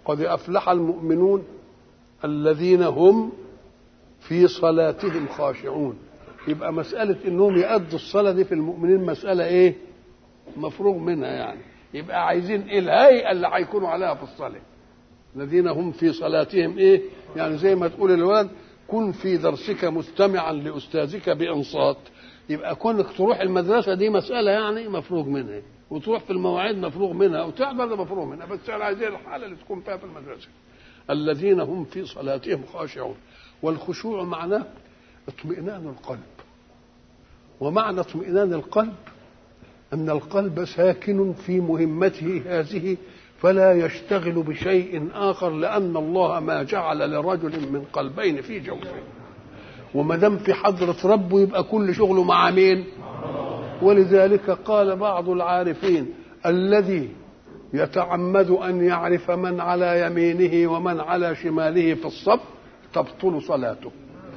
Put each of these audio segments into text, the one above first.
قد افلح المؤمنون الذين هم في صلاتهم خاشعون يبقى مسألة إنهم يأدوا الصلاة دي في المؤمنين مسألة إيه؟ مفروغ منها يعني يبقى عايزين إيه الهيئة اللي هيكونوا عليها في الصلاة الذين هم في صلاتهم إيه؟ يعني زي ما تقول الولد كن في درسك مستمعا لأستاذك بإنصات يبقى كونك تروح المدرسة دي مسألة يعني مفروغ منها وتروح في المواعيد مفروغ منها وتحضر مفروغ منها بس احنا عايزين الحالة اللي تكون فيها في المدرسة الذين هم في صلاتهم خاشعون والخشوع معناه اطمئنان القلب ومعنى اطمئنان القلب ان القلب ساكن في مهمته هذه فلا يشتغل بشيء اخر لان الله ما جعل لرجل من قلبين في جوفه وما دام في حضره ربه يبقى كل شغله مع مين ولذلك قال بعض العارفين الذي يتعمد ان يعرف من على يمينه ومن على شماله في الصف تبطل صلاته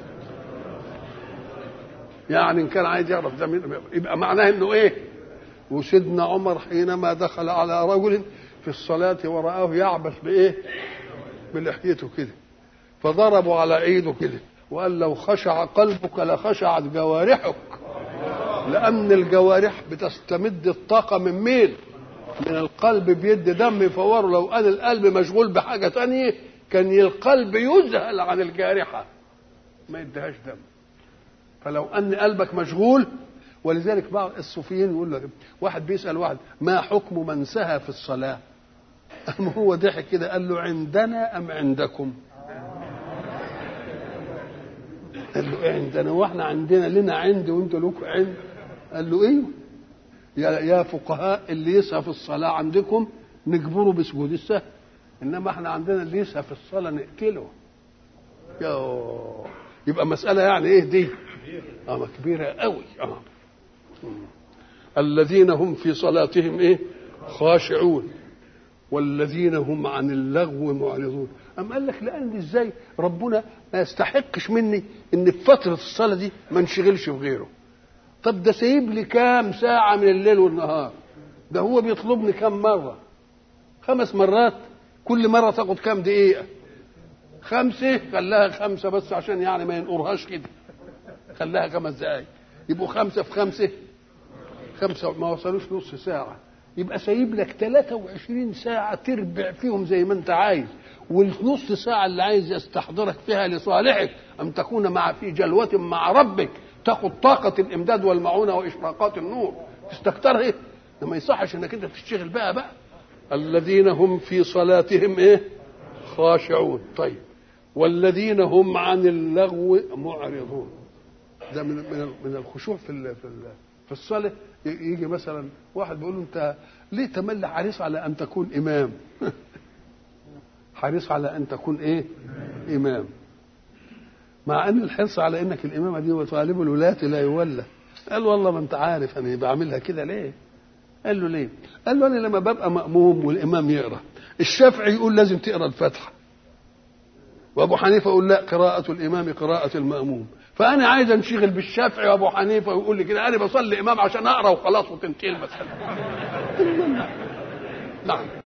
يعني ان كان عايز يعرف ده مين يبقى معناه انه ايه وسيدنا عمر حينما دخل على رجل في الصلاة ورآه يعبث بإيه؟ بلحيته كده فضربوا على ايده كده وقال لو خشع قلبك لخشعت جوارحك لأن الجوارح بتستمد الطاقة من مين؟ من القلب بيد دم يفوره لو كان القلب مشغول بحاجة تانية كان القلب يذهل عن الجارحة ما يديهاش دم فلو أن قلبك مشغول ولذلك بعض الصوفيين يقول لك واحد بيسأل واحد ما حكم من سهى في الصلاة أم هو ضحك كده قال له عندنا أم عندكم قال له إيه عندنا واحنا عندنا لنا عند وانتوا لكم عند قال له ايوه يا يا فقهاء اللي يسهى في الصلاة عندكم نجبره بسجود السهو انما احنا عندنا اللي يسهى في الصلاة نقتله يا يبقى مسألة يعني ايه دي اه كبيرة قوي اه الذين هم في صلاتهم ايه خاشعون والذين هم عن اللغو معرضون أم قال لك لأن ازاي ربنا ما يستحقش مني ان في فترة الصلاة دي ما انشغلش بغيره طب ده سايب لي كام ساعة من الليل والنهار ده هو بيطلبني كام مرة خمس مرات كل مرة تاخد كام دقيقة خمسة خلاها خمسة بس عشان يعني ما ينقرهاش كده خلاها خمس دقايق يبقوا خمسة في خمسة خمسة ما وصلوش نص ساعة يبقى سايب لك 23 ساعة تربع فيهم زي ما أنت عايز والنص ساعة اللي عايز يستحضرك فيها لصالحك أن تكون مع في جلوة مع ربك تاخد طاقة الإمداد والمعونة وإشراقات النور تستكترها إيه؟ ما يصحش إنك أنت تشتغل بقى بقى الذين هم في صلاتهم إيه؟ خاشعون طيب والذين هم عن اللغو معرضون ده من من من الخشوع في ال في ال في الصلاه يجي مثلا واحد بيقول له انت ليه تملي حريص على ان تكون امام حريص على ان تكون ايه امام مع ان الحرص على انك الامامه دي وطالب الولاة لا يولى قال والله ما انت عارف انا بعملها كده ليه قال له ليه قال له انا لما ببقى ماموم والامام يقرا الشافعي يقول لازم تقرا الفاتحه وابو حنيفه يقول لا قراءه الامام قراءه الماموم فانا عايز انشغل بالشافعي وابو حنيفه ويقول لي كده انا بصلي امام عشان اقرا وخلاص وتنتهي المساله نعم